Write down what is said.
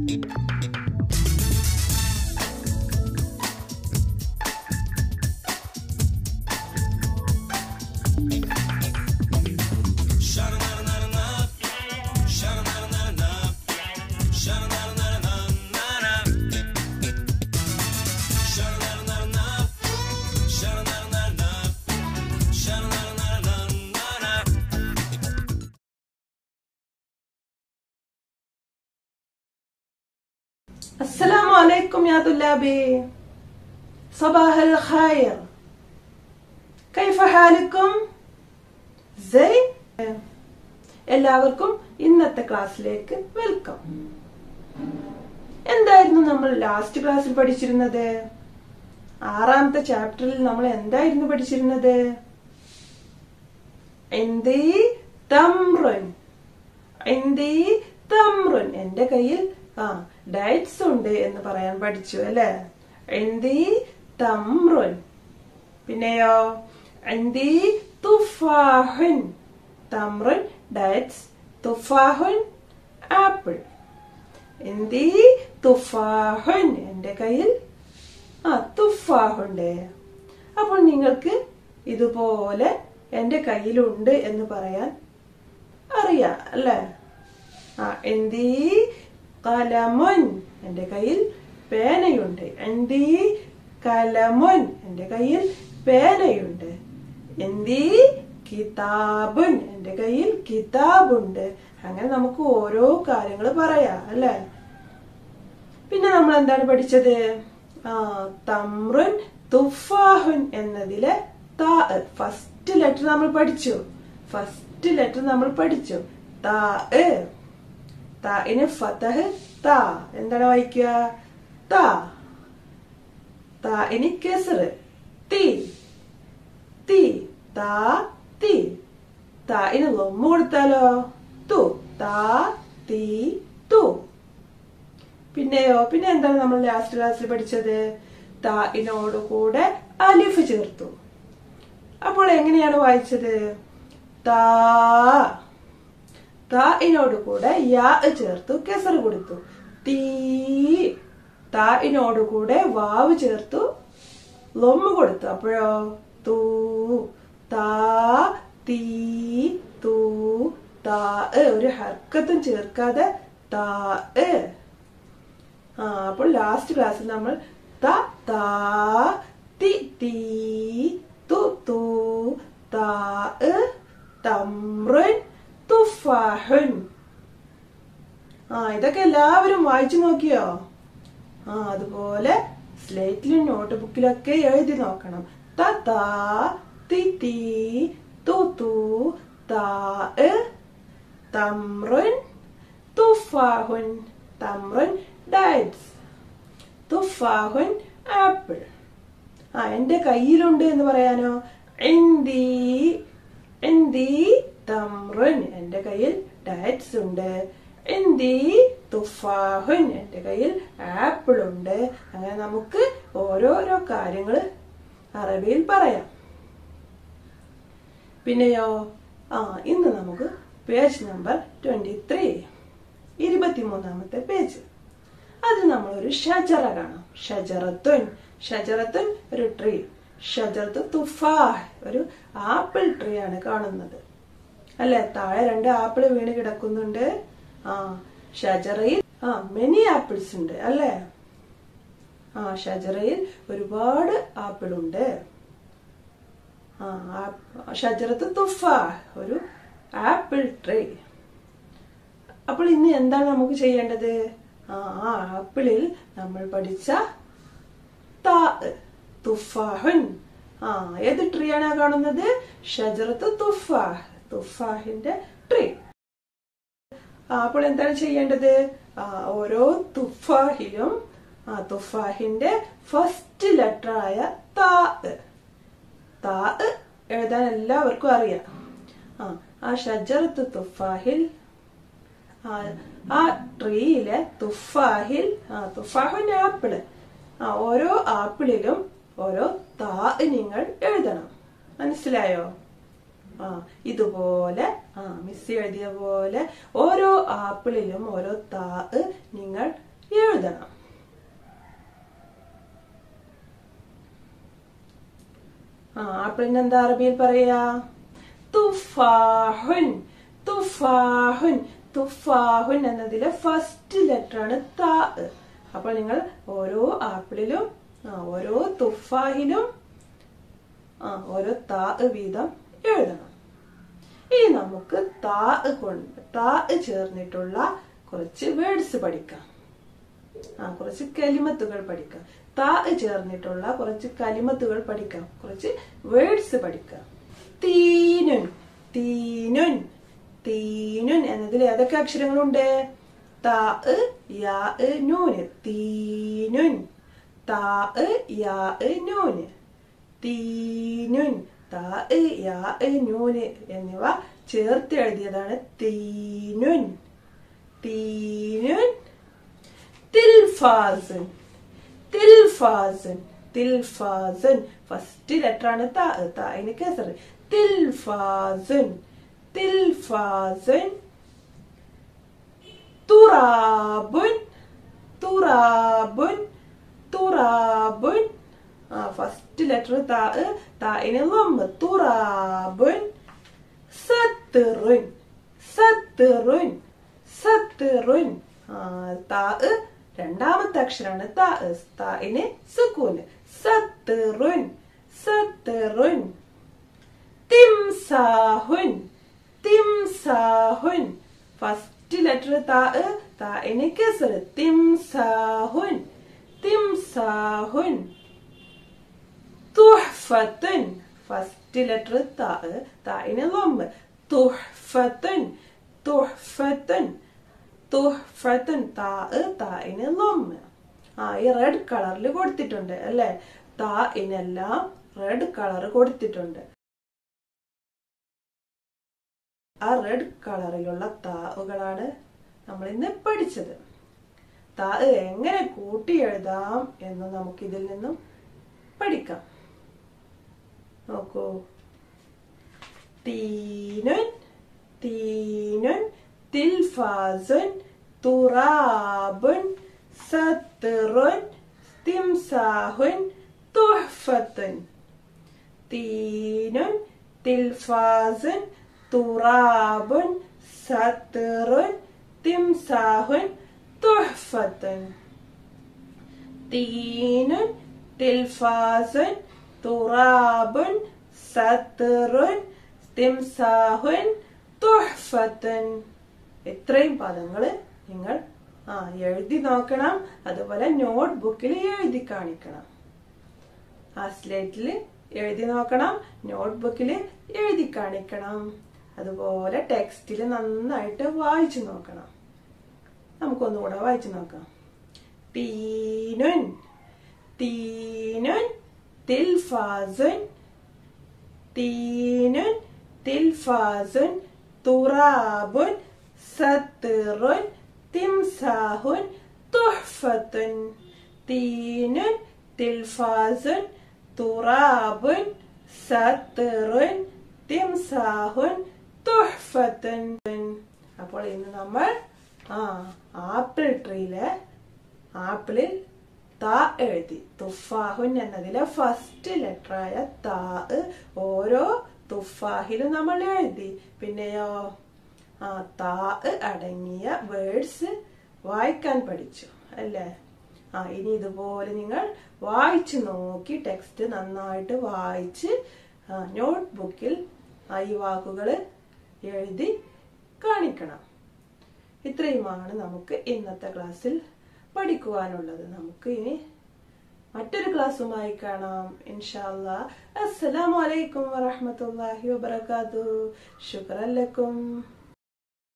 السلام عليكم يا طلابي صباح الخير كيف حالكم زي എല്ലാവർക്കും ഇന്നത്തെ ക്ലാസ്സിലേക്ക് വെൽക്കം എന്തായിരുന്നു നമ്മൾ ലാസ്റ്റ് ക്ലാസ്സിൽ പഠിച്ചിരുന്നത് ആറാമത്തെ ചാപ്റ്ററിൽ നമ്മൾ എന്തായിരുന്നു പഠിച്ചിരുന്നത് എന്തി തമ്രുൻ എന്തി തമ്രുൻ എന്റെ കയ്യിൽ ആ ഡയറ്റ്സ് ഉണ്ട് എന്ന് പറയാൻ പഠിച്ചു അല്ലെ എന്തി തമ്രുൻ പിന്നെയോ എന്തി തുഫാഹുൻ തമ്രുൻ ഡയറ്റ്സ് തുഫാഹുൻ ആപ്പിൾ എന്തി തുഫാഹുൻ എന്റെ കയ്യിൽ ആ തുഫാഹുണ്ട് അപ്പോൾ നിങ്ങൾക്ക് ഇതുപോലെ എന്റെ കയ്യിലുണ്ട് എന്ന് പറയാൻ അറിയാം അല്ലേ ആ എന്തി കലമുൻ എന്റെ കയ്യിൽ പേനയുണ്ട് എന്തി കലമുൻ എന്റെ കയ്യിൽ പേനയുണ്ട് എന്തി കിതാബുൻ എന്റെ കയ്യിൽ കിതാബുണ്ട് അങ്ങനെ നമുക്ക് ഓരോ കാര്യങ്ങൾ പറയാം അല്ലേ പിന്നെ നമ്മൾ എന്താണ് പഠിച്ചത് ആ തമ്രുൻ തുഫാഹുൻ എന്നതിലെ താ ഫസ്റ്റ് ലെറ്റർ നമ്മൾ പഠിച്ചു ഫസ്റ്റ് ലെറ്റർ നമ്മൾ പഠിച്ചു താ താഇന് ഫതഹ് താ എന്താണ് വായിക്കുക താ താഇന് കെസർ തി തി താ തി താഇന് ലൊമ്മ കൊടുത്താലോ തു താ തി തു പിന്നെയോ പിന്നെ എന്താണ് നമ്മൾ ലാസ്റ്റ് ക്ലാസ്സിൽ പഠിച്ചത് താഇനോട് കൂടെ അലിഫ് ചേർത്തു അപ്പോൾ എങ്ങനെയാണ് വായിച്ചത് താ താഇനോട് കൂടെ യാ ചേർത്തു കെസർ കൊടുത്തു തീ താഇനോട് കൂടെ വാവ് ചേർത്തു ലൊമ്മ കൊടുത്തു അപ്പോഴോ തൂ താ തീ തൂ താ ഒരു ഹർക്കത്തും ചേർക്കാതെ താ ആ അപ്പോൾ ലാസ്റ്റ് ക്ലാസ്സിൽ നമ്മൾ ത താ തി തീ തു തു താ തമ്രുൻ തുഫാഹുൻ ആ ഇതൊക്കെ എല്ലാവരും വായിച്ചു നോക്കിയോ ആ അതുപോലെ സ്ലേറ്റിലും നോട്ട് ബുക്കിലൊക്കെ എഴുതി നോക്കണം ത താ തി തീ തു തു താ തമ്രുൻ തുഫാഹുൻ തമ്രുൻ ഡയറ്റ്സ് തുഫാഹുൻ ആപ്പിൾ ആ എന്റെ കയ്യിലുണ്ട് എന്ന് പറയാനോ എന്തി എന്തി തമ്രുൻ എന്റെ കയ്യിൽ ഡയറ്റ്സ് ഉണ്ട് എന്തി തുഫാഹുൻ എന്റെ കയ്യിൽ ആപ്പിൾ ഉണ്ട് അങ്ങനെ നമുക്ക് ഓരോരോ കാര്യങ്ങൾ അറബിയിൽ പറയാം പിന്നെയോ ആ ഇന്ന് നമുക്ക് പേജ് നമ്പർ ട്വന്റി ത്രീ ഇരുപത്തിമൂന്നാമത്തെ പേജ് അത് നമ്മൾ ഒരു ഷജറ കാണാം ഷജറത്തുൻ ഷജറത്തുൻ ഒരു ട്രീ ഷജറത്ത് തുഫാഹ് ഒരു ആപ്പിൾ ട്രീ ആണ് കാണുന്നത് അല്ലെ താഴെ രണ്ട് ആപ്പിൾ വീണ് കിടക്കുന്നുണ്ട് ആ ഷജറയിൽ ആ മെനി ആപ്പിൾസ് ഉണ്ട് അല്ലെ ആ ഷജറയിൽ ഒരുപാട് ആപ്പിൾ ഉണ്ട് ആ ഷജറത്ത് തുഫാഹ് ഒരു ആപ്പിൾ ട്രീ അപ്പോൾ ഇന്ന് എന്താണ് നമുക്ക് ചെയ്യേണ്ടത് ആ ആപ്പിളിൽ നമ്മൾ പഠിച്ച താ തുഫാഹുൻ ആ ഏത് ട്രീ ആണ് കാണുന്നത് ഷജറത്ത് തുഫാഹ് തുഫാഹിന്റെ ട്രീ അപ്പോൾ എന്താണ് ചെയ്യേണ്ടത് ആ ഓരോ തുഫാഹിലും ആ തുഫാഹിന്റെ ഫസ്റ്റ് ലെറ്റർ ആയ താ താ എഴുതാൻ എല്ലാവർക്കും അറിയാം ആ ആ ഷജറത്ത് തുഫാഹിൽ ആ ട്രീയിലെ തുഫാഹിൽ ആ തുഫാഹിന്റെ ആപ്പിള് ആ ഓരോ ആപ്പിളിലും ഓരോ താ നിങ്ങൾ എഴുതണം മനസ്സിലായോ ആ ഇതുപോലെ ആ മിസ് എഴുതിയ പോലെ ഓരോ ആപ്പിളിലും ഓരോ താ നിങ്ങൾ എഴുതണം ആ ആപ്പിളിന് എന്താ അറബിയിൽ പറയാ തുഫാഹുൻ തുഫാഹുൻ തുഫാഹുൻ എന്നതിലെ ഫസ്റ്റ് ലെറ്റർ ആണ് താ അപ്പോൾ നിങ്ങൾ ഓരോ ആപ്പിളിലും ആ ഓരോ തുഫാഹിലും ആ ഓരോ താ വീതം എഴുതണം ഇനി നമുക്ക് താ കൊണ്ട് താ ചേർന്നിട്ടുള്ള കുറച്ച് വേർഡ്സ് പഠിക്കാം ആ കുറച്ച് കലിമത്തുകൾ പഠിക്കാം താ ചേർന്നിട്ടുള്ള കുറച്ച് കലിമത്തുകൾ പഠിക്കാം കുറച്ച് വേർഡ്സ് പഠിക്കാം തീനുൻ തീനുൻ തീനുൻ എന്നതിൽ ഏതൊക്കെ അക്ഷരങ്ങളുണ്ട് താ യാ നൂന് തീനുൻ താ യാ നൂന് തീനുൻ താ യാ നൂന് എന്നിവ ചേർത്ത് എഴുതിയതാണ് തീനുൻ തീനുൻ തിൽഫാസൻ തിൽഫാസൻ തിൽഫാസൻ ഫസ്റ്റ് ലെറ്റർ ആണ് താ തായിന് കേസർ തിൽഫാസൻ തിൽഫാസൻ തുറാബുൻ തുറാബുൻ തുറാബുൻ ആ ഫസ്റ്റ് ലെറ്റർ താ തായിന് ലംബ് തുറാബുൻ സത്തുറുൻ സത്തുറുൻ സത്തുറുൻ ആ താ രണ്ടാമത്തെ അക്ഷരാണ് താ തായിന് സുക്കൂന് സത്തുറുൻ സത്തുറുൻ തിംസാഹുൻ തിംസാഹുൻ ഫസ്റ്റ് ലെറ്റർ താ തായിന് കെസർ തിംസാഹുൻ തിംസാഹുൻ തുഹ്ഫത്തുൻ ഫസ്റ്റ് ലെറ്റർ താ തായിന് ലംബ് തുഹ്ഫത്തുൻ തുഹ്ഫത്തുൻ തുഹ്ഫത്തുൻ താ തായിന് ലംബ് ആ ഈ റെഡ് കളറിൽ കൊടുത്തിട്ടുണ്ട് അല്ലെ താ ഇനെല്ലാം റെഡ് കളർ കൊടുത്തിട്ടുണ്ട് ആ റെഡ് കളറിലുള്ള താവുകളാണ് നമ്മൾ ഇന്ന് പഠിച്ചത് താ എങ്ങനെ കൂട്ടി എഴുതാം എന്ന് നമുക്ക് ഇതിൽ നിന്നും പഠിക്കാം നോക്കൂ തീനുൻ തീനുൻ തിൽഫാസുൻ തുറാബുൻ സത്തുറുൻ തിംസാഹുൻ തുഹ്ഫത്തുൻ തീനുൻ തിൽഫാസുൻ തുറാബുൻ സത്തുറുൻ തിംസാഹുൻ തുഹ്ഫത്തുൻ തീനുൻ തിൽഫാസുൻ തുറാബുൻ സത്തുറുൻ തിംസാഹുൻ തുഹ്ഫത്തുൻ ഇത്രയും പദങ്ങൾ നിങ്ങൾ ആ എഴുതി നോക്കണം അതുപോലെ നോട്ട് ബുക്കിൽ എഴുതി കാണിക്കണം ആ സ്ലേറ്റിൽ എഴുതി നോക്കണം നോട്ട് ബുക്കിൽ എഴുതി കാണിക്കണം അതുപോലെ ടെക്സ്റ്റിൽ നന്നായിട്ട് വായിച്ചു നോക്കണം നമുക്കൊന്നുകൂടെ വായിച്ചു നോക്കാം തീനുൻ തീനുൻ തിൽഫാസുൻ തീനുൻ തിൽഫാസുൻ തുറാബുൻ സത്തുറുൻ തിംസാഹുൻ തുഹ്ഫത്തുൻ തീനുൻ തിൽഫാസുൻ തുറാബുൻ സത്തുറുൻ തിംസാഹുൻ തുഹ്ഫത്തുൻ അപ്പോൾ ഇന്ന് നമ്മൾ ആ ആപ്പിൾ ട്രീയിലെ ആപ്പിളിൽ താ എഴുതി തുഫാഹുൻ എന്നതിലെ ഫസ്റ്റ് ലെറ്ററായ താ ഓരോ തുഫാഹിലും നമ്മൾ എഴുതി പിന്നെയോ ആ താ അടങ്ങിയ വേർഡ്സ് വായിക്കാൻ പഠിച്ചു അല്ലേ ആ ഇനി ഇതുപോലെ നിങ്ങൾ വായിച്ചു നോക്കി ടെക്സ്റ്റ് നന്നായിട്ട് വായിച്ച് നോട്ട് ബുക്കിൽ ഈ വാക്കുകൾ എഴുതി കാണിക്കണം ഇത്രയുമാണ് നമുക്ക് ഇന്നത്തെ ക്ലാസ്സിൽ പഠിക്കുവാനുള്ളത് നമുക്ക് ഇനി മറ്റൊരു ക്ലാസ്സുമായി കാണാം ഇൻഷാല്ല അസ്സലാമു അലൈക്കും വറഹമത്തല്ലാഹി വബർക്കാത്തു ശുക്രല്ലക്കും